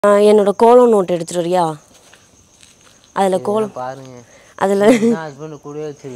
ஆஹ் என்னோட கோலம் நோட் எடுத்துட்டு வரியா அதில் கோலம் பாருங்க அதில் ஹஸ்பண்ட் கூடவே வச்சிருக்கேன்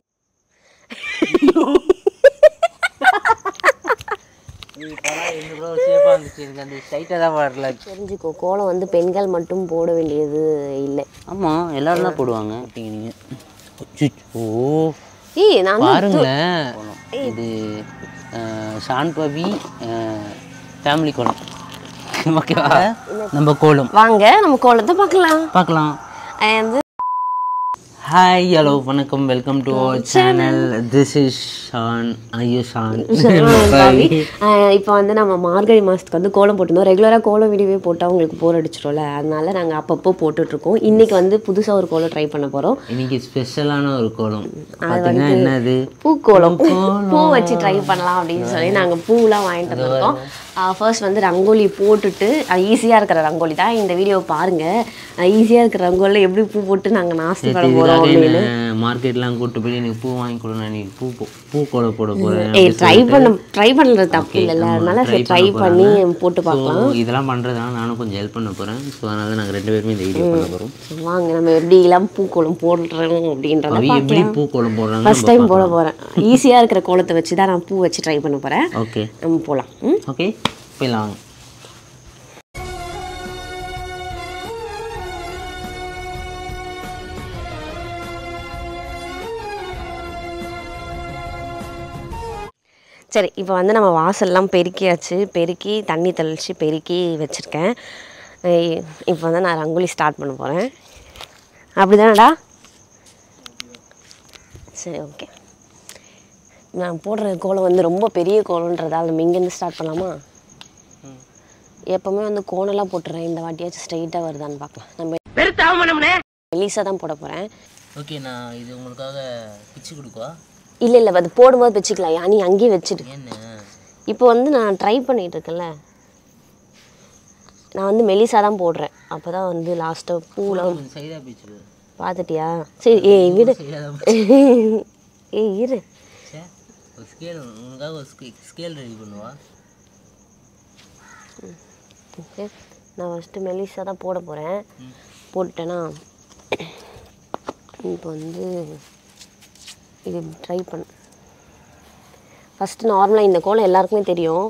இன்னும் சேஃபாக இருந்துச்சு எனக்கு அந்த ஸ்ட்ரைட்டாக தான் வரல தெரிஞ்சுக்கோ கோலம் வந்து பெண்கள் மட்டும் போட வேண்டியது இல்லை ஆமாம் எல்லாரும் தான் போடுவாங்க நீங்கள் ஓ ஏய் நான் பாருங்களேன் இது அஹ், ஷான் பவி ஃபேமிலி கோலம் ஓகேவா நம்ம கோலம் வாங்க நம்ம கோலத்தை பார்க்கலாம் பார்க்கலாம் அது வந்து ஹாய் ஹலோ வணக்கம் welcome to our channel this is Shan ஐயோ ஷான் இப்போ வந்து நம்ம மார்கழி மாதத்துக்கு வந்து கோலம் போட்டிருந்தோம் ரெகுலராக கோலம் வீடியோவே போட்டால் உங்களுக்கு போர் அடிச்சிடும்ல அதனால நாங்கள் அப்பப்போ போட்டுட்ருக்கோம் இன்றைக்கி வந்து புதுசாக ஒரு கோலம் ட்ரை பண்ண போகிறோம் இன்னைக்கு ஸ்பெஷலான ஒரு கோலம் பார்த்தீங்கன்னா என்னது பூக்கோலம் பூ வச்சு ட்ரை பண்ணலாம் அப்படின்னு சொல்லி நாங்கள் பூலாம் வாங்கிட்டு வந்திருக்கோம் ஃபர்ஸ்ட் வந்து ரங்கோலி போட்டுட்டு ஈஸியாக இருக்கிற ரங்கோலி தான் இந்த வீடியோ பாருங்கள் ஈஸியாக இருக்கிற ரங்கோலியில் எப்படி பூ போட்டு நாங்கள் நாஸ்தி பண்ண போகிறோம் இதுக்காக என்ன மார்க்கெட்லாம் கூட்டு போய் எனக்கு பூ வாங்கி கொடு நான் இன்னைக்கு பூ போ- பூ கோலம் போட போகிறேன் ஏய் ட்ரை பண்ண ட்ரை பண்ணுறது தப்பு இல்லைல்ல அதனால சரி ட்ரை பண்ணி போட்டு பார்க்கலாம் ஸோ இதெல்லாம் பண்ணுறதுனால நானும் கொஞ்சம் ஹெல்ப் பண்ண போகிறேன் ஸோ அதனால நாங்கள் ரெண்டு பேருமே இந்த வீடியோ பண்ண போகிறோம் வாங்க நம்ம எப்படி எல்லாம் பூக்கோலம் போடுறோம் அப்படின்றத அவி எப்படி பூ கோலம் போடுறாங்க ஃபர்ஸ்ட் டைம் போட போகிறேன் ஈஸியாக இருக்கிற கோலத்தை வச்சு தான் நான் பூ வச்சு ட்ரை பண்ண போகிறேன் ஓகே நம்ம போகலாம் ம் ஓகே போயிடலாம் வாங்க சரி இப்போ வந்து நம்ம வாசல்லாம் பெருக்கியாச்சு பெருக்கி தண்ணி தெளித்து பெருக்கி வச்சுருக்கேன் இப்போ வந்து நான் ரங்கோலி ஸ்டார்ட் பண்ண போகிறேன் அப்படி தானடா சரி ஓகே நான் போடுற கோலம் வந்து ரொம்ப பெரிய கோலன்றதால நம்ம இங்கேருந்து ஸ்டார்ட் பண்ணலாமா எப்போவுமே வந்து கோணலாக போட்டுறேன் இந்த வாட்டியாச்சும் ஸ்ட்ரைட்டாக வருதான்னு பார்க்கலாம் நம்ம மெலிசாக தான் போட போகிறேன் ஓகே நான் இது உங்களுக்காக பிச்சு கொடுக்குவா இல்லை இல்லை அது போடும்போது வச்சுக்கலாம் யா, நீ அங்கேயே வச்சுடு என்ன இப்போ வந்து நான் ட்ரை பண்ணிட்டு இருக்கேன்ல நான் வந்து மெலிசா தான் போடுறேன் அப்போ தான் வந்து லாஸ்ட்டாக பூலாம் கொஞ்சம் சைடாக பிச்சு பார்த்துட்டியா சரி ஏய் விடு சைடாக ஏய் இரு சே ஒரு ஸ்கேல் உனக்காக ஒரு ஸ்கேல் ரெடி பண்ணுவா ஓகே நான் ஃபஸ்ட்டு மெலிசா தான் போட போகிறேன் போட்டுட்டேன்னா இப்போ வந்து இது ட்ரை பண்ண ஃபஸ்ட்டு நார்மலாக இந்த கோலம் எல்லாருக்குமே தெரியும்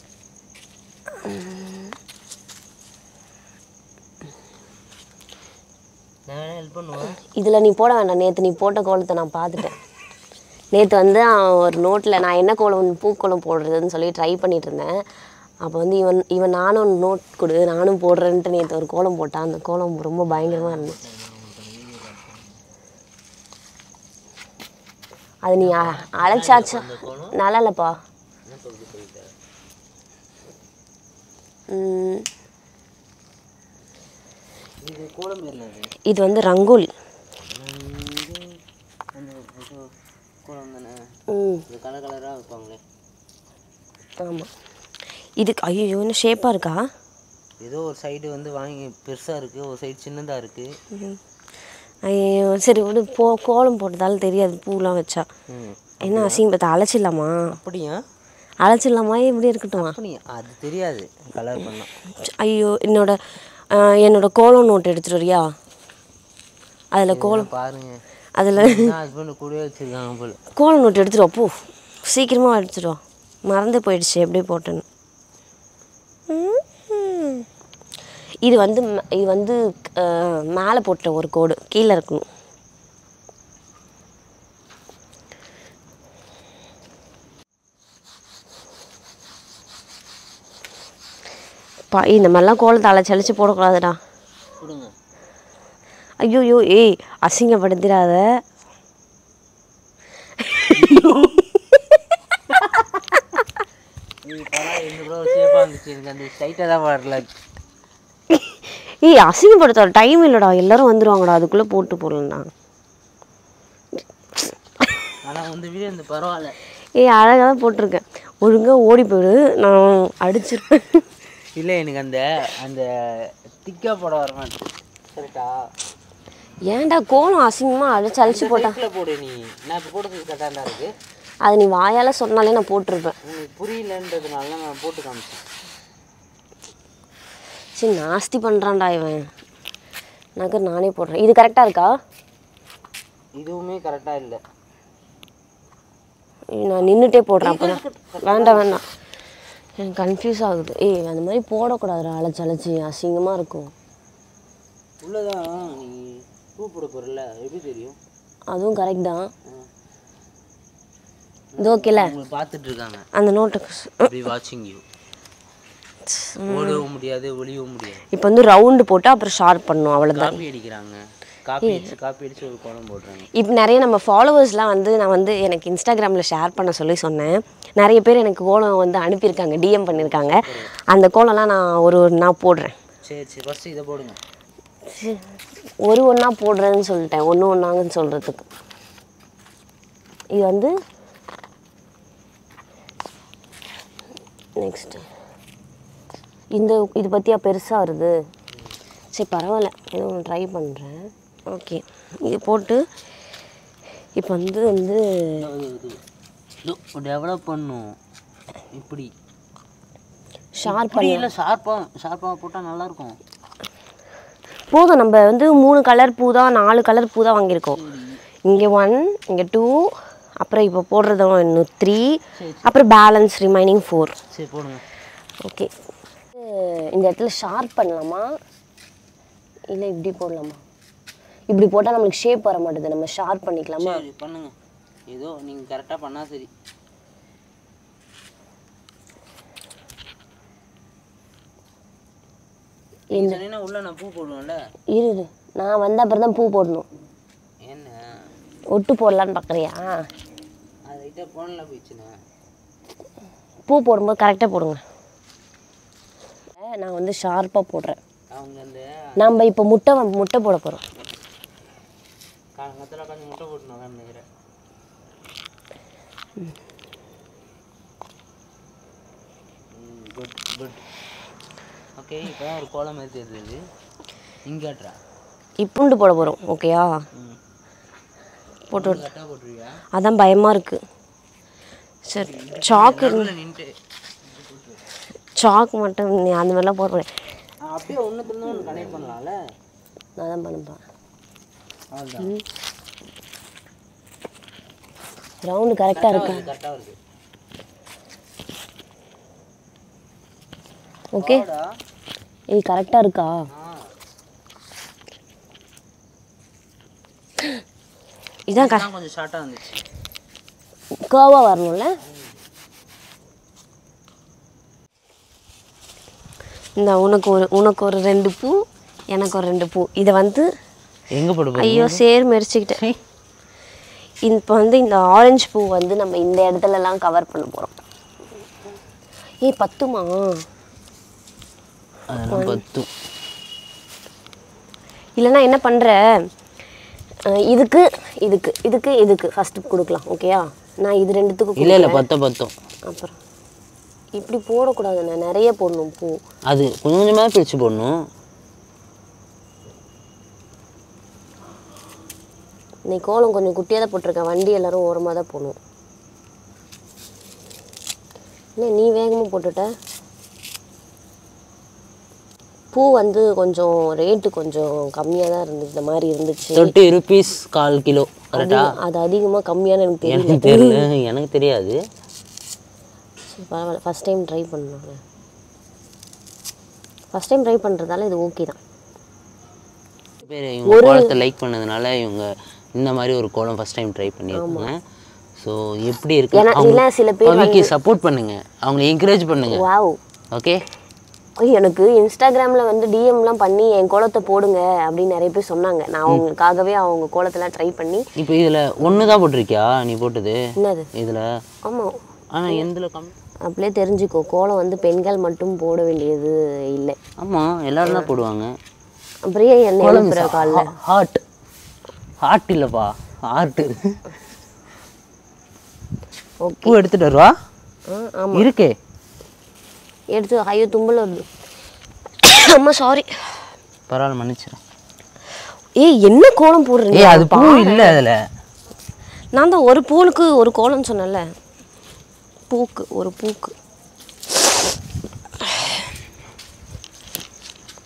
நான் வேணா ஹெல்ப் பண்ணுவேன் இதில் நீ போட வேண்டாம் நேற்று நீ போட்ட கோலத்தை நான் பார்த்துட்டேன் நேற்று வந்து அவன் ஒரு நோட்டில் நான் என்ன கோலம் பூக்கோலம் போடுறதுன்னு சொல்லி ட்ரை பண்ணிட்டு இருந்தேன் அப்போ வந்து இவன் இவன் நானும் நோட் கொடு நானும் போடுறேன்ட்டு நேற்று ஒரு கோலம் போட்டான் அந்த கோலம் ரொம்ப பயங்கரமாக இருந்துச்சு அது நீ அ- அழைச்சாச்சு நல்லா இல்லைப்பா ம், இது கோலம் பேரில் அது இது வந்து ரங்கோலி அந்த இது கோலம் தானே ம் இது கலர் கலராக வைப்பாங்களே ஆமாம் இதுக்கு ஐயோ இன்னும் ஷேப்பாக இருக்கா ஏதோ ஒரு சைடு வந்து வாங்கி பெருசாக இருக்குது ஒரு சைடு சின்னதாக இருக்குது ஐயோ சரி விடு போ கோலம் போட்டதால தெரியாது பூலாம் வச்சா ம் என்ன அசிங்கம் பார்த்தா அழைச்சிடலாமா அப்படியா அழைச்சிடலாமா இப்படி இருக்கட்டுமா அப்படியா அது தெரியாது கலர் பண்ணால் ஐயோ என்னோட ஆஹ், என்னோட கோலம் நோட் எடுத்துட்டு வரியா அதில் கோலம் பாருங்க அதில் ஹஸ்பண்ட் கூடவே வச்சிருக்காங்க போல கோலம் நோட் எடுத்துட்டு வா போ சீக்கிரமாக எடுத்துட்டு வா மறந்து போயிடுச்சு எப்படி போட்டேன்னு ம்ஹும். இது வந்து ம- இது வந்து ஆஹ், மேலே போட்ட ஒரு கோடு கீழே இருக்கணும் பா இந்த மாதிரிலாம் கோலத்தை அழைச்சி அழைச்சி போடக்கூடாதுடா கொடுங்க ஐயோயோ ஏய் அசிங்கப்படுத்திடாத இது பரவாயில்ல இந்த ப்ரோ சேஃபாக இருந்துச்சு எனக்கு அந்த ஸ்ட்ரைட்டாக தான் வரல ஏய் அசிங்கப்படுத்த டைம் இல்லைடா எல்லாரும் வந்துருவாங்கடா அதுக்குள்ளே போட்டு போடலண்ணா ஆனால் வந்து வீடியோ இந்த பரவாயில்ல ஏய் அழகாக தான் போட்டிருக்கேன் ஒழுங்காக ஓடி போயிடு நான் அடிச்சிருப்பேன் இல்லை எனக்கு அந்த அந்த திக்கா போட வர மாட்டேன் கரெக்டா ஏன்டா கோலம் அசிங்கமாக அழைச்சி அழைச்சி போட்டா சைஸ்ல போடு நீ நான் இப்போ போட்டது கரெக்டாக தான் இருக்கு அது நீ வாயால் சொன்னாலே நான் போட்டிருப்பேன் உங்களுக்கு புரியலன்றதுனால நான் போட்டு காமிச்சேன் சரி நாஸ்தி பண்ணுறான்டா இவன் நகர் நானே போடுறேன் இது கரெக்டாக இருக்கா இதுவுமே கரெக்டாக இல்லை ஏய், நான் நின்றுட்டே போடுறேன் அப்போ வேண்டாம் வேண்டாம் எனக்கு கன்ஃபியூஸ் ஆகுது ஏய் அந்த மாதிரி போடக்கூடாதுடா அழைச்சி அழைச்சி அசிங்கமாக இருக்கும் உள்ளதான் நீ பூ போட போகிறல எப்படி தெரியும் அதுவும் கரெக்ட் தான் இது ஓகேல உங்களுக்கு பார்த்துட்டு இருக்காங்க அந்த நோட்டுக்கு அப்படி வாட்சிங் யூ ஓடவும் முடியாது ஒளியவும் முடியாது இப்போ வந்து ரவுண்டு போட்டு அப்புறம் ஷார்ப் பண்ணணும் அவ்வளோதான் காப்பி அடிக்கிறாங்க காப்பி அடிச்சு காப்பி அடிச்சு ஒரு கோலம் போடுறாங்க இப்போ நிறைய நம்ம ஃபாலோவர்ஸ்லாம் வந்து நான் வந்து எனக்கு இன்ஸ்டாகிராமில் ஷேர் பண்ண சொல்லி சொன்னேன் நிறைய பேர் எனக்கு கோலம் வந்து அனுப்பியிருக்காங்க டிஎம் பண்ணியிருக்காங்க அந்த கோலம்லாம் நான் ஒரு ஒரு நாள் போடுறேன் சரி சரி ஃபஸ்ட்டு இதை போடுங்க ஒரு ஒன்றா போடுறேன்னு சொல்லிட்டேன் ஒன்று ஒன்றாங்கன்னு சொல்கிறதுக்கு இது வந்து நெக்ஸ்ட்டு இந்த இது பற்றியா பெருசாக வருது சரி பரவாயில்ல ஏதோ ஒன்று ட்ரை பண்ணுறேன் ஓகே இது போட்டு இப்போ வந்து வந்து டெவலப் பண்ணும் இப்படி ஷார்ப் இப்படி இல்லை ஷார்ப்பாக ஷார்ப்பாக போட்டால் நல்லாயிருக்கும் போதும் நம்ம வந்து மூணு கலர் பூ தான் நாலு கலர் பூ தான் வாங்கியிருக்கோம் இங்கே ஒன் இங்கே டூ அப்புறம் இப்போ போடுறது இன்னும் த்ரீ அப்புறம் பேலன்ஸ் ரிமைனிங் ஃபோர் சரி போடுங்க ஓகே இந்த இடத்துல ஷார்ப் பண்ணலாமா இல்லை இப்படி போடலாமா இப்படி போட்டால் நம்மளுக்கு ஷேப் வர மாட்டேது நம்ம ஷார்ப் பண்ணிக்கலாமா சரி பண்ணுங்க ஏதோ நீங்கள் கரெக்டாக பண்ணால் சரி நீங்கள் சொன்னீங்கன்னா உள்ள நான் பூ போடுவேன்ல இரு இரு. நான் வந்த அப்புறம் தான் பூ போடணும் என்ன ஒட்டு போடலான்னு பார்க்குறியா அது ரைட்டாக ஃபோனில் போயிடுச்சுண்ணே பூ போடும்போது கரெக்டாக போடுங்க நான் வந்து ஷார்ப்பாக போடுறேன் அவங்க அந்த நம்ம இப்போ முட்டை வ- முட்டை போட போகிறோம் காலங்கத்தில் உட்காந்து முட்டை போட்டு நல்லா நினைக்கிறேன் குட் குட் ஓகே இப்போ ஒரு கோலம் மாதிரி தெரியுது இங்காட்ரா இப்புண்டு போட போகிறோம் ஓகேயா ம் போட்டு விடு. கரெக்டாக போட்டுருவியா அதான் பயமாக இருக்குது சரி சாக்கு நடுவில் நின்றுட்டு சாக் மட்டும் நீ அந்த மாதிரிலாம் போடுறேன் அப்படியே ஒன்றுத்துல ஒன்று கனெக்ட் பண்ணலாம்ல நான் தான் பண்ணுப்பேன் அவ்வளோதான் ரவுண்டு கரெக்டாக இருக்கா கரெக்டாக வருது ஓகே போடா. ஏய் கரெக்டாக இருக்கா ஆ இதான் க தான் கொஞ்சம் ஷார்ட்டாக வந்துச்சு கேர்வாக வரணும்ல இந்த உனக்கு ஒரு உனக்கு ஒரு ரெண்டு பூ எனக்கு ஒரு ரெண்டு பூ இதை வந்து எங்கே போட்டு ஐயோ சேர் மெரிச்சுக்கிட்டேன் இப்போ வந்து இந்த ஆரஞ்சு பூ வந்து நம்ம இந்த இடத்துலலாம் கவர் பண்ண போகிறோம் ஏய் பத்துமா அதெல்லாம் பத்தும் இல்லைன்னா என்ன பண்ணுற இதுக்கு இதுக்கு இதுக்கு இதுக்கு ஃபஸ்ட்டு கொடுக்கலாம் ஓகேயா நான் இது ரெண்டுத்துக்கும் இல்லை இல்லை பத்த பத்தும் அப்புறம் இப்படி போடக்கூடாதுண்ணே நிறைய போடணும் பூ அது கொஞ்சம் கொஞ்சமாக பிரித்து போடணும் நீ கோலம் கொஞ்சம் குட்டியாக தான் போட்டிருக்கேன் வண்டி எல்லாரும் ஓரமாக தான் போகணும் என்ன நீ வேகமாக போட்டுட்ட பூ வந்து கொஞ்சம் ரேட்டு கொஞ்சம் கம்மியாக தான் இருந்துச்சு இந்த மாதிரி இருந்துச்சு தேர்ட்டி ருபீஸ் கால் கிலோ கரெக்டா அதிகம்- அது அதிகமாக கம்மியான எனக்கு தெரியல எனக்கு தெரியல எனக்கு தெரியாது சரி, பரவாயில்ல ஃபஸ்ட் டைம் ட்ரை பண்ணணும் ஃபஸ்ட் டைம் ட்ரை பண்ணுறதால இது ஓகே தான் பேர் இவங்க கோலத்தை லைக் பண்ணதுனால இவங்க இந்த மாதிரி ஒரு கோலம் ஃபர்ஸ்ட் டைம் ட்ரை பண்ணியிருக்காங்க ஸோ எப்படி இருக்கு ஏன்னா அவங்க இல்லை சில பேர் அவங்களுக்கு சப்போர்ட் பண்ணுங்க அவங்களை என்கரேஜ் பண்ணுங்க வாவ் ஓகே எனக்கு இன்ஸ்டாகிராமில் வந்து டிஎம்லாம் பண்ணி என் கோலத்தை போடுங்க அப்படின்னு நிறைய பேர் சொன்னாங்க நான் அவங்களுக்காகவே அவங்க கோலத்தெல்லாம் ட்ரை பண்ணி இப்போ இதில் ஒன்று தான் போட்டிருக்கியா நீ போட்டது என்னது இதில் ஆமாம் ஆனால் எந்தில் கம்மி அப்படியே தெரிஞ்சுக்கோ கோலம் வந்து பெண்கள் மட்டும் போட வேண்டியது இல்லை ஆமாம் எல்லாரும் தான் போடுவாங்க அப்படியே என்ன எழுப்புற காலில் ஹார்ட் ஹார்ட் இல்லைப்பா ஹார்ட் ஓகே பூ எடுத்துட்டு வருவா ஆ ஆமாம் இருக்கே எடுத்து ஐயோ தும்பல் வருது அம்மா சாரி பரவாயில்ல மன்னிச்சிடும் ஏய் என்ன கோலம் போடுறீங்க ஏய் அது பூ இல்லை அதில் நான் தான் ஒரு பூலுக்கு ஒரு கோலம்னு சொன்னேன்ல பூக்கு ஒரு பூக்கு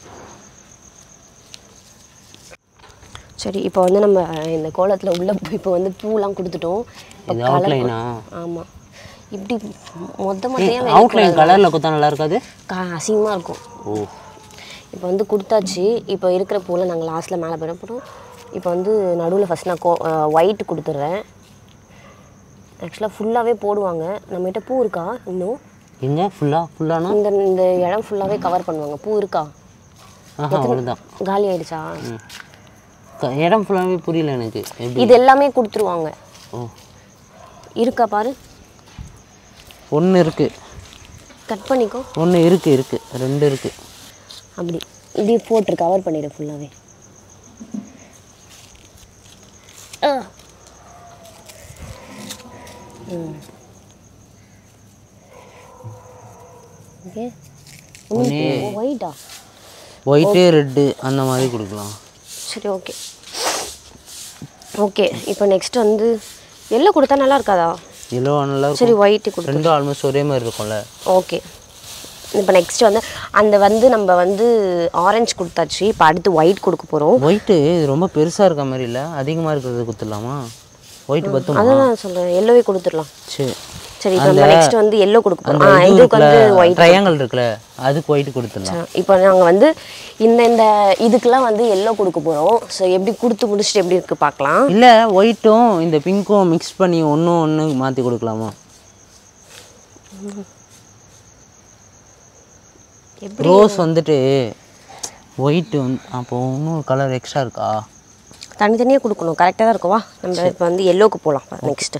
சரி இப்போ வந்து நம்ம இந்த கோலத்தில் உள்ள இப்போ வந்து பூலாம் கொடுத்துட்டோம் இது அவுட்லைனா ஆமாம் இப்படி மொத்த மொத்தையாக அவுட்லைன் கலரில் குத்தா நல்லா இருக்காது அசிங்கமாக இருக்கும் ஓ இப்போ வந்து கொடுத்தாச்சு இப்போ இருக்கிற பூவில் நாங்கள் லாஸ்ட்டில் மேலே போயிட போகிறோம் இப்போ வந்து நடுவில் ஃபஸ்ட் நான் கோ ஒயிட் கொடுத்துட்றேன் ஆக்சுவலாக ஃபுல்லாகவே போடுவாங்க நம்மகிட்ட பூ இருக்கா இன்னும் எங்க ஃபுல்லாக ஃபுல்லானா இந்த இந்த இடம் ஃபுல்லாகவே கவர் பண்ணுவாங்க பூ இருக்கா ஆஹா அவ்வளோதான் காலி ஆயிடுச்சா க- இடம் ஃபுல்லாகவே புரியல எனக்கு எப்படி இது எல்லாமே கொடுத்துருவாங்க ஓ இருக்கா பாரு ஒன்று இருக்குது கட் பண்ணிக்கோ ஒன்று இருக்குது இருக்குது ரெண்டு இருக்குது அப்படி இப்படி போட்டு கவர் பண்ணிடு ஃபுல்லாகவே ஓகே ஒயிட்டா ஒயிட்டு ரெட்டு அந்த மாதிரி கொடுக்கலாம் சரி ஓகே ஓகே இப்போ நெக்ஸ்ட் வந்து எல்லோ கொடுத்தா நல்லா இருக்காதா எல்லோ நல்லா இருக்கும் சரி ஒயிட்டு கொடு ரெண்டும் ஆல்மோஸ்ட் ஒரே மாதிரி இருக்கும்ல ஓகே இப்போ நெக்ஸ்ட் வந்து அந்த வந்து நம்ம வந்து ஆரஞ்சு கொடுத்தாச்சு இப்போ அடுத்து ஒயிட் கொடுக்க போகிறோம் ஒயிட்டு இது ரொம்ப பெருசாக இருக்க மாதிரி இல்லை அதிகமாக இருக்கிறது கொடுத்துடலாமா ஒயிட் பத்துமா அதான் நான் சொல்கிறேன் எல்லோவே கொடுத்துடலாம் சரி சரி இப்போ நம்ம நெக்ஸ்ட் வந்து எல்லோ கொடுக்க அந்த போகிறோம் ஆ இது இதுக்கு வந்து இருக்குல்ல ஒயிட் ட்ரையாங்கல் இருக்குல்ல அதுக்கு ஒயிட் கொடுத்துடலாம் இப்போ நாங்கள் வந்து இந்த இந்த இதுக்கெல்லாம் வந்து எல்லோ கொடுக்க போகிறோம் ஸோ எப்படி கொடுத்து முடிச்சுட்டு எப்படி இருக்கு பார்க்கலாம் இல்லை ஒயிட்டும் இந்த பிங்க்கும் மிக்ஸ் பண்ணி ஒன்றும் ஒன்று மாற்றி கொடுக்கலாமா எப்படி ரோஸ் வந்துட்டு ஒயிட் வந்து அப்போ இன்னும் கலர் எக்ஸ்ட்ரா இருக்கா தனித்தனியாக கொடுக்கணும் கரெக்டாக தான் இருக்கும் வா நம்ம இப்போ வந்து எல்லோக்கு போகலாம் நெக்ஸ்ட்டு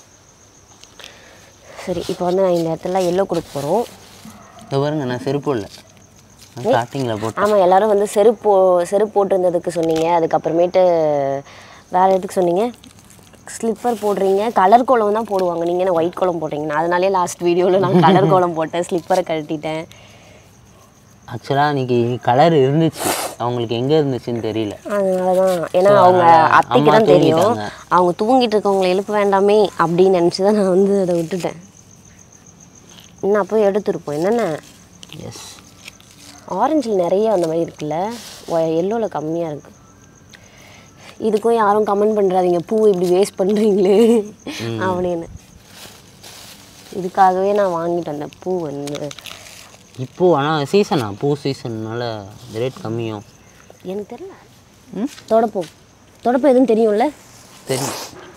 சரி இப்போ வந்து நான் இந்த இடத்துல எல்லோ கொடுக்க போகிறோம் இதை பாருங்க நான் செருப்பு இல்லை ஸ்டார்டிங்கில் போட்டு ஆமாம் எல்லாரும் வந்து செருப்பு போ- செருப்பு போட்டிருந்ததுக்கு சொன்னீங்க அதுக்கப்புறமேட்டு வேறு எதுக்கு சொன்னீங்க ஸ்லிப்பர் போடுறீங்க கலர் கோலம் தான் போடுவாங்க நீங்கள் என்ன ஒயிட் கோலம் போடுறீங்க அதனாலே லாஸ்ட் வீடியோவில் நான் கலர் கோலம் போட்டேன் ஸ்லிப்பரை கழட்டிட்டேன் ஆக்சுவலாக இன்னைக்கு கலர் இருந்துச்சு அவங்களுக்கு எங்கே இருந்துச்சுன்னு தெரியல அதனால தான் ஏன்னா அவங்க அத்தைக்கு தான் தெரியும் அவங்க தூங்கிட்டு இருக்கவங்களை எழுப்ப வேண்டாமே அப்படின்னு நினச்சி தான் நான் வந்து அதை விட்டுட்டேன் இன்னும் அப்போ எடுத்துருப்போம் என்னென்ன எஸ் ஆரஞ்சில் நிறைய அந்த மாதிரி இருக்குல்ல எல்லோவில் கம்மியாக இருக்குது இதுக்கும் யாரும் கமெண்ட் பண்ணுறாதீங்க பூ இப்படி வேஸ்ட் பண்ணுறீங்களே அப்படின்னு இதுக்காகவே நான் வாங்கிட்டு வந்தேன் பூ வந்து இப்போ ஆனால் சீசனா பூ சீசன்னால ரேட் கம்மியும் எனக்கு தெரியல ம் தொடப்பூ தொடப்பூ எதுவும் தெரியும்ல தெரியும்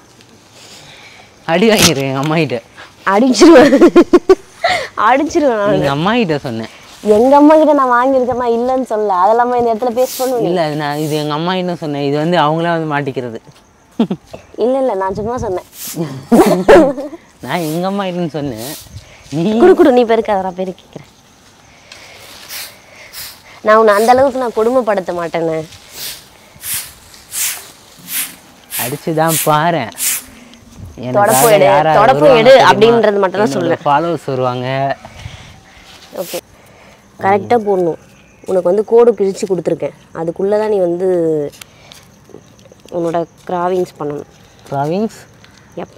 அடி வாங்கிடுறேன் எங்கள் அம்மாகிட்ட அடிச்சிருவேன் அடிச்சிருவேன் நான் எங்கள் அம்மாகிட்ட சொன்னேன் எங்க அம்மா கிட்ட நான் வாங்கியிருக்கேன் நான் இல்லைன்னு சொல்ல அதெல்லாம இந்த இடத்துல பேஸ்ட் பண்ணுவேன் இல்லை அது நான் இது எங்கள் அம்மாகிட்ட சொன்னேன் இது வந்து அவங்களே வந்து மாட்டிக்கிறது இல்ல இல்ல நான் சும்மா சொன்னேன் நான் எங்கள் அம்மாகிட்டன்னு சொன்னேன் நீ குடு குடு நீ பெருக்க அதெல்லாம் பெருக்கிக்கிறேன் நான் உன்னை அந்த அளவுக்கு நான் கொடுமைப்படுத்த மாட்டேன்னு அடிச்சு தான் பாரு தொடப்பு எடு, தொடப்பு எடு அப்படின்றது மட்டும் தான் சொல்லுவேன். ஃபாலோவர்ஸ் வருவாங்க ஓகே கரெக்டாக போடணும் உனக்கு வந்து கோடு பிரித்து கொடுத்துருக்கேன் அதுக்குள்ளே தான் நீ வந்து உன்னோட கிராவிங்ஸ் பண்ணணும் ப்ராவிங்ஸ் எப்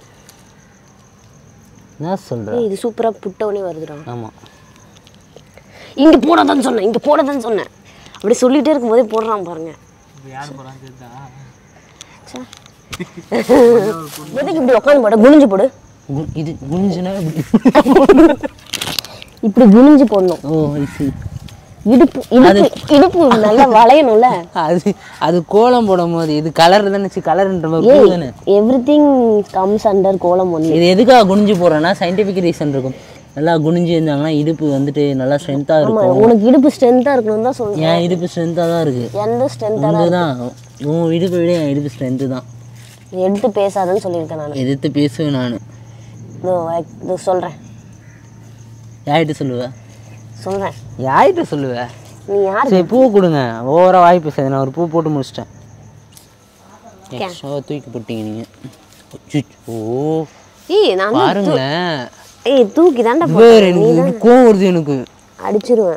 என்ன சொல்கிற ஏய், இது சூப்பராக புட்டவுனே வருதுடா ஆமாம் இங்கே போடாதான்னு சொன்னேன் இங்கே போடாதான்னு சொன்னேன் அப்படி சொல்லிட்டே இருக்கும்போதே போடுறான் பாருங்க ச்சே. எதுக்கு இப்படி உட்காந்து போட குனிஞ்சு போடு இது குனிஞ்சுனா இப்படி குனிஞ்சு போடணும் ஓ I see. இடுப்பு இடுப்பு இடுப்பு நல்லா வளையணும்ல அது அது கோலம் போடும் போது இது கலர் தானே கலர்ன்ற மாதிரி பூ தானே everything comes under kolam only இது எதுக்காக குனிஞ்சு போடுறேன்னா சயின்டிஃபிக் ரீசன் இருக்கும் நல்லா குனிஞ்சு இருந்தாங்கன்னா இடுப்பு வந்துட்டு நல்லா ஸ்ட்ரென்த்தாக இருக்கும் உனக்கு இடுப்பு ஸ்ட்ரென்த்தாக இருக்கணும்னு தான் சொல்றேன் என் இடுப்பு ஸ்ட்ரென்த்தாக தான் இருக்குது எந்த ஸ்ட்ரென்த் அதுதான் உன் இடுப்பை விட என் இடுப்பு ஸ்ட்ரென்த்து தான் எடுத்து பேசாதன்னு சொல்லியிருக்கேன் நான் எதிர்த்து பேசுவேன் நான் இதோ இது சொல்கிறேன் யார்கிட்ட சொல்லுவேன் சொல்கிறேன் யார்கிட்ட சொல்லுவேன் நீ யார் சரி பூ கொடுங்க ஓவரா வாய் பேசாது நான் ஒரு பூ போட்டு முடிச்சிட்டேன் எக்ஸ்ட்ரா தூக்கி போட்டீங்க நீங்கள் ஓ ஏய் நான் பாருங்களேன் ஏய் தூக்கி தாண்டா வேறு எனக்கு இது கோவம் வருது எனக்கு அடிச்சிருவேன்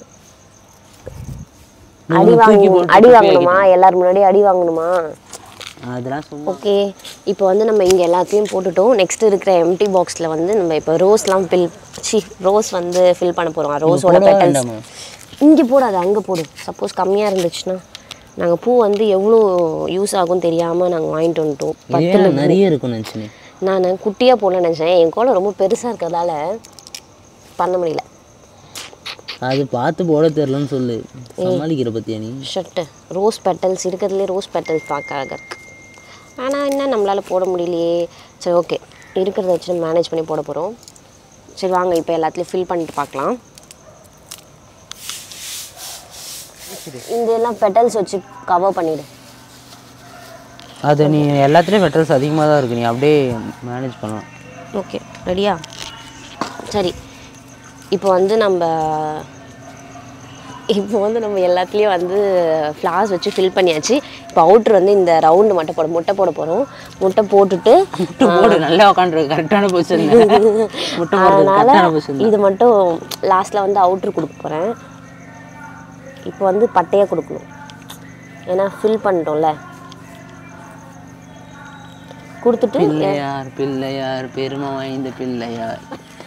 நீ அடி ஒண்ணு தூக்கி வாங்கணும் போட்டு அடி வாங்கணுமா எல்லாரும் முன்னாடி அடி வாங்கணுமா அதெல்லாம் சும்மா ஓகே இப்போ வந்து நம்ம இங்கே எல்லாத்தையும் போட்டுட்டோம் நெக்ஸ்ட் இருக்கிற எம்டி பாக்ஸில் வந்து நம்ம இப்போ ரோஸ்லாம் ஃபில் சி ரோஸ் வந்து ஃபில் பண்ண போகிறோம் ரோஸோட போடவா பெட்டல்ஸ் வேண்டாமா? இங்கே போடாது அங்கே போடு சப்போஸ் கம்மியாக இருந்துச்சுன்னா நாங்கள் பூ வந்து எவ்வளோ யூஸ் ஆகும் தெரியாமல் நாங்கள் வாங்கிட்டு வந்துட்டோம் இதுவே நான் நிறைய இருக்கும்னு நினச்சினேன் நான் குட்டியாக போடணும்னு நினச்சேன் என் கோலம் ரொம்ப பெருசாக இருக்கிறதால பண்ண முடியல அது பார்த்து போட தெரிலன்னு சொல்லு சமாளிக்கிற பத்தியா நீ ஷர்ட்டு ரோஸ் பெட்டல்ஸ் இருக்கிறதுலே ரோஸ் பெட்டல்ஸ் பார்க்க அழகாக இருக்கு ஆனால் என்ன நம்மளால் போட முடியலையே சரி ஓகே இருக்கிறத வச்சு மேனேஜ் பண்ணி போட போகிறோம் சரி வாங்க இப்போ எல்லாத்துலேயும் ஃபில் பண்ணிட்டு பார்க்கலாம் இந்த எல்லாம் பெட்டல்ஸ் வச்சு கவர் பண்ணிடு அது நீ எல்லாத்துலேயும் பெட்ரோல்ஸ் அதிகமாக தான் இருக்கு நீ அப்படியே மேனேஜ் பண்ணலாம் ஓகே ரெடியா சரி இப்போ வந்து நம்ம இப்போ வந்து நம்ம எல்லாத்துலேயும் வந்து ஃப்ளார்ஸ் வச்சு ஃபில் பண்ணியாச்சு இப்போ அவுட்ரு வந்து இந்த ரவுண்டு மட்டும் போட முட்டை போட போகிறோம் முட்டை போட்டுட்டு முட்டை போடு நல்லா உட்காந்துருக்கு கரெக்டான பொசிஷன் முட்டை போடுறது அதனால் கரெக்டான பொசிஷன் இது மட்டும் லாஸ்ட்டில் வந்து அவுட்ரு கொடுக்க போகிறேன் இப்போ வந்து பட்டையாக கொடுக்கணும் ஏன்னா ஃபில் பண்ணிட்டோம்ல கொடுத்துட்டு பிள்ளையார் பிள்ளையார் பெருமை வாய்ந்த பிள்ளையார்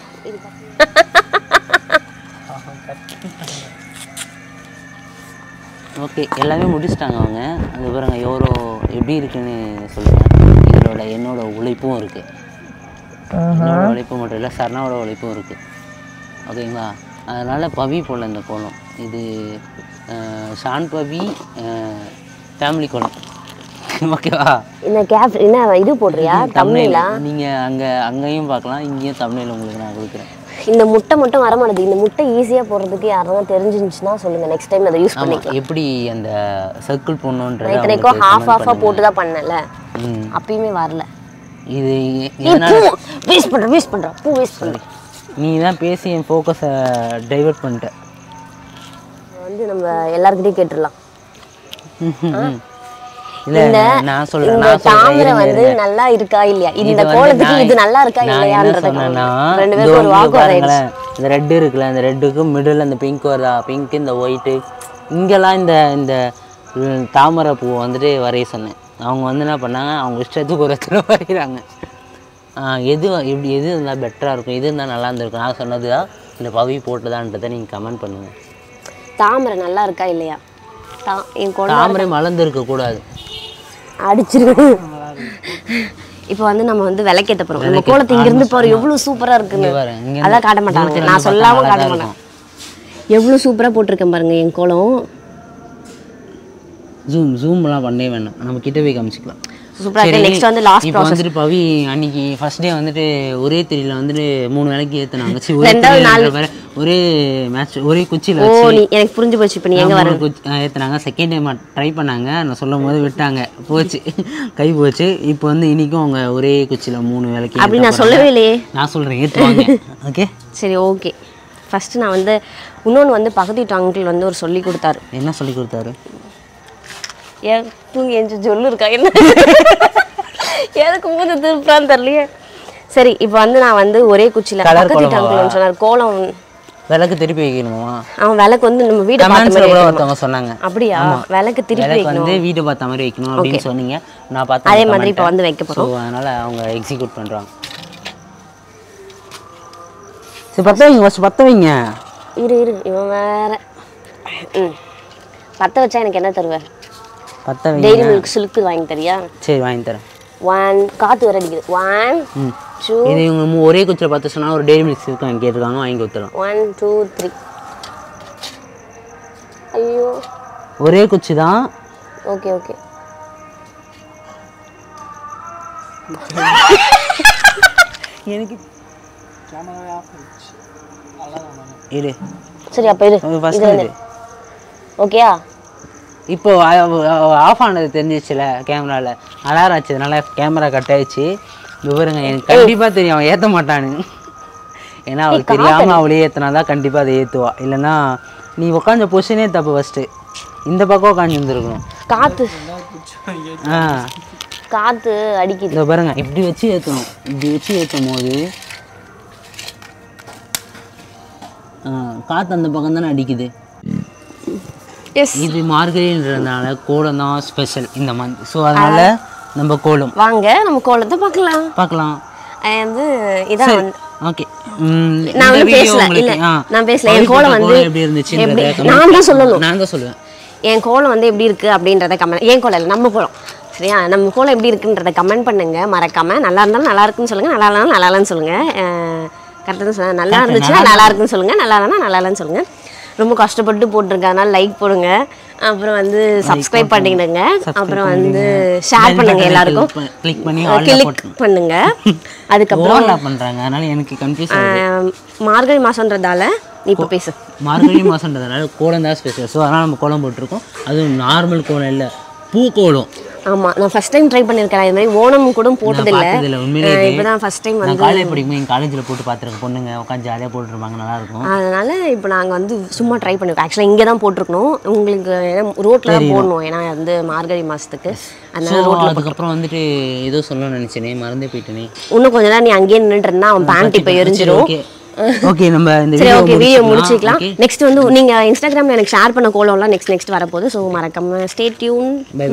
ஓகே எல்லாமே முடிச்சிட்டாங்க அவங்க அது பாருங்க எவ்வளோ எப்படி இருக்குன்னு சொல்லுங்க இதோட என்னோட உழைப்பும் இருக்கு என்னோட உழைப்பு மட்டும் இல்லை சரணாவோட உழைப்பும் இருக்கு ஓகேங்களா அதனால பவி போடல இந்த கோலம் இது அஹ், ஷான் பவி ஃபேமிலி கோலம் ஓகேவா இந்த கேப் என்ன இது போடுறியா தமிழா நீங்க அங்க அங்கேயும் பார்க்கலாம் இங்கேயும் தமிழில் உங்களுக்கு நான் கொடுக்குறேன் இந்த முட்டை மட்டும் வர மாட்டேது இந்த முட்டை ஈஸியாக போடுறதுக்கு யாராவது தெரிஞ்சிருந்துச்சுன்னா சொல்லுங்க நெக்ஸ்ட் டைம் அதை யூஸ் ஆமா பண்ணிக்கலாம் எப்படி அந்த சர்க்கிள் போடணுன்றது இத்தனைக்கும் ஹாஃப் ஹாஃபாக போட்டு தான் பண்ணல ம். அப்பயுமே வரல இது நீ எதனால பூ வேஸ்ட் பண்ற வேஸ்ட் பண்ற பூ வேஸ்ட் பண்ற நீ தான் பேசி என் ஃபோக்கஸை டைவர்ட் பண்ணிட்ட வந்து நம்ம எல்லார்கிட்டயும் கேட்டுடலாம் இல்லை இந்த நான் சொல்றேன் இந்த நான் சொல்றேன் தாமரை இருங்க, வந்து இருங்க. நல்லா இருக்கா இல்லையா இந்த இது வந்து கோலத்துக்கு நான் இது நல்லா இருக்கா நான் என்ன இல்லையான்றத சொன்னேன்னா, ரெண்டு இதோ பேரும் ஒரு இங்க வாக்குவாதம் பாருங்களேன், இந்த ரெட் இருக்குல்ல இந்த ரெட்டுக்கு மிடில் அந்த பிங்க் வருதா பிங்க் இந்த ஒயிட்டு இங்கெல்லாம் இந்த இந்த ம், தாமரை பூ வந்துட்டு வரைய சொன்னேன் அவங்க வந்து என்ன பண்ணாங்க அவங்க இஷ்டத்துக்கு ஒரு இடத்துல வரைகிறாங்க எது எப்படி எது இருந்தால் பெட்டராக இருக்கும் எது இருந்தால் நல்லா இருந்திருக்கும் நான் சொன்னது தான் இந்த பவி போட்டுதான்றதை நீங்கள் கமெண்ட் பண்ணுங்கள் தாமரை நல்லா இருக்கா இல்லையா தா என் குழந்தை தாமரை மலர்ந்து கூடாது அடிச்சிருக்கு இப்போ வந்து நம்ம வந்து விளக்கேத்த போறோம் நம்ம கோலத்தை இங்க இருந்து பாரு எவ்வளவு சூப்பரா இருக்குன்னு இங்க பாரு, இங்க அதான் காட்ட மாட்டாங்க நான் சொல்லாம காட்ட மாட்டேன் எவ்வளவு சூப்பரா போட்டிருக்கேன் பாருங்க என் கோலம் ஜூம் ஜூம்லாம் பண்ணவே வேணாம் நம்ம கிட்ட போய் காமிச்சிக்கலாம் சூப்பரா இருக்கு நெக்ஸ்ட் வந்து லாஸ்ட் இப்போ வந்துட்டு பவி அன்னைக்கு ஃபர்ஸ்ட் டே வந்துட்டு ஒரே திரியில வந்துட்டு மூணு வேலைக்கு ஏத்துனாங்க சரி, ஒரே ரெண்டாவது திரியில பாரு, ஒரே மேட்ச் ஒரே குச்சியில் ஓ நீ எனக்கு புரிஞ்சு போச்சு இப்போ நீ எங்க வர ஏத்துனாங்க செகண்ட் டைம் ட்ரை பண்ணாங்க நான் சொல்லும் போது விட்டாங்க போச்சு கை போச்சு இப்போ வந்து இன்னைக்கும் அவங்க ஒரே குச்சியில மூணு வேலைக்கு அப்படி ஏத்த நான் போறாங்க. சொல்லவே இல்லையே நான் சொல்றேன் ஏத்துவாங்க ஓகே சரி ஓகே ஃபர்ஸ்ட் நான் வந்து இன்னொன்று வந்து பக்கத்து வீட்டு அங்கிள் வந்து ஒரு சொல்லி கொடுத்தாரு என்ன சொல்லி கொடுத்தாரு ஏன் தூங்கி எஞ்சி சொல்லு இருக்கா என்ன எதுக்கு மூஞ்ச திருப்பான்னு தெரியலையே சரி இப்போ வந்து நான் வந்து ஒரே குச்சியில் Colour பக்கத்து வீட்டு கோலமாவா? அங்கிள் சொன்னார் கோலம் விளக்கு திருப்பி வைக்கணுமா அவன் விளக்கு வந்து நம்ம வீடு பார்த்த கமெண்ட்ஸ்ல மாதிரி கூட வைக்கணுமா? ஒருத்தவங்க சொன்னாங்க அப்படியா விளக்கு திருப்பி விளக்கு வைக்கணும் வந்து வீடு பார்த்த மாதிரி வைக்கணும் அப்படின்னு சொன்னீங்க நான் பார்த்தேன் அதே மாதிரி இப்போ வந்து வைக்க ஸோ போகிறோம் அதனால அவங்க எக்ஸிக்யூட் பண்றாங்க சரி பத்த வைங்க ஃபஸ்ட் பத்த வைங்க இரு இரு இவன் வேற ம் பற்ற வச்சா எனக்கு என்ன தருவேன் பத்த வைங்க டெய்ரி மில்க் சில்க்கு வாங்கி தரியா சரி வாங்கி தரேன் ஒன் காற்று வர அடிக்குது ஒன் ம் டூ இது இவங்க மூ- ஒரே குச்சியில் பார்த்து சொன்னா ஒரு டெய்ரி மில்க் இருக்கு வாங்கி கேட்டிருக்காங்க வாங்கி கொடுத்துடலாம் ஒன் டூ த்ரீ ஐயோ ஒரே குச்சி தான் ஓகே ஓகே எனக்கு இரு சரி அப்போ இரு ஃபர்ஸ்ட் இது வந்து ஓகேயா இப்போ ஆஃப் ஆனது தெரிஞ்சிச்சுல கேமராவில் அலாரம் ஆச்சதுனால கேமரா கட் ஆயிடுச்சு இது பாருங்க எனக்கு கண்டிப்பாக தெரியும் அவன் ஏற்ற மாட்டானு ஏன்னா அவளுக்கு தெரியாமல் அவளே ஏற்றினா தான் கண்டிப்பாக அதை ஏற்றுவா இல்லைன்னா நீ உட்காந்த பொசிஷனே தப்பு ஃபஸ்ட்டு இந்த பக்கம் உட்காந்து இருந்திருக்கணும் காற்று ஆ காற்று அடிக்குது இதை பாருங்க இப்படி வச்சு ஏற்றணும் இப்படி வச்சு ஏற்றும் போது ஆ, காத்து அந்த பக்கம் தானே அடிக்குது எஸ் இது மார்கழின்றதுனால கோலம் தான் ஸ்பெஷல் இந்த மந்த் ஸோ அதனால நம்ம கோலம் வாங்க நம்ம கோலத்தை பார்க்கலாம் பார்க்கலாம் அது வந்து இதான் வந்து ஓகே நான் வந்து பேசல இல்ல நான் பேசல என் கோலம் வந்து எப்படி இருந்துச்சுன்றத எப்படி- comment நான் தான் சொல்லணும் நான் தான் சொல்லுவேன் என் கோலம் வந்து எப்படி இருக்குது அப்படின்றத கமெண்ட் என் கோலம் இல்லை நம்ம கோலம் சரியா நம்ம கோலம் எப்படி இருக்குன்றத கமெண்ட் பண்ணுங்க மறக்காம நல்லா இருந்தாலும் நல்லா இருக்குன்னு சொல்லுங்க நல்லா இல்லைனாலும் நல்லா இல்லைன்னு சொல்லுங்க கரெக்டாக தான் சொன்னேன் நல்லா இருந்துச்சுன்னா நல்லா இருக்குன்னு சொல்லுங்க நல்லா இல்லைன்னா நல்லா இல்லைன்னு சொல்லுங்க ரொம்ப கஷ்டப்பட்டு போட்டிருக்கேன் அதனால லைக் போடுங்க அப்புறம் வந்து சப்ஸ்கிரைப் பண்ணிடுங்க அப்புறம் வந்து ஷேர் பண்ணுங்க எல்லாருக்கும் கிளிக் பண்ணி ஆல்ல கிளிக் போட்டு பண்ணுங்க அதுக்கப்புறம் ஓவர்லாப் பண்றாங்க அதனால எனக்கு கன்ஃபியூஸ் ஆஹ், மார்கழி மாசம்ன்றதால நீ இப்போ பேசு மார்கழி மாசம்ன்றதுனால கோலம் தான் ஸ்பெஷல் ஸோ அதனால் நம்ம கோலம் போட்டிருக்கோம் அதுவும் நார்மல் கோலம் இல்லை பூக்கோலம் ஆமா நான் ஃபர்ஸ்ட் டைம் ட்ரை பண்ணியிருக்கேன் இது மாதிரி ஓணம் கூட போட்டதில்லை பார்த்ததில்ல உண்மையிலே இது. இப்போதான் ஃபர்ஸ்ட் டைம் வந்து நான் காலேஜ் படிக்கும்போது எங்கள் காலேஜில் போட்டு பார்த்துருக்கேன் பொண்ணுங்க உட்காந்து ஜாலியாக போட்டுருப்பாங்க நல்லா இருக்கும் அதனால இப்போ நாங்கள் வந்து சும்மா ட்ரை பண்ணிருக்கோம் ஆக்சுவலாக இங்கே தான் போட்டிருக்கணும் உங்களுக்கு ரோட்டில் தான் போடணும் ஏன்னா வந்து மார்கழி மாதத்துக்கு அதனால ஸோ ரோட்டில் அதுக்கப்புறம் வந்துட்டு ஏதோ சொல்லணும்னு நினச்சேனே மறந்தே போயிட்டேனே இன்னும் கொஞ்ச நேரம் நீ அங்கேயே நின்றுட்டு இருந்தா அவன் பேண்ட் இப்போ எரிஞ்சிரும் ஓகே ஓகே நம்ம இந்த சரி ஓகே வீடியோ முடிச்சுக்கலாம். முடிச்சிக்கலாம் Okay. நெக்ஸ்ட் வந்து நீங்க இன்ஸ்டாகிராம்ல எனக்கு ஷேர் பண்ண கோலம்லாம் நெக்ஸ்ட் நெக்ஸ்ட் வரப்போகுது ஸோ மறக்காம ஸ்டே டியூன்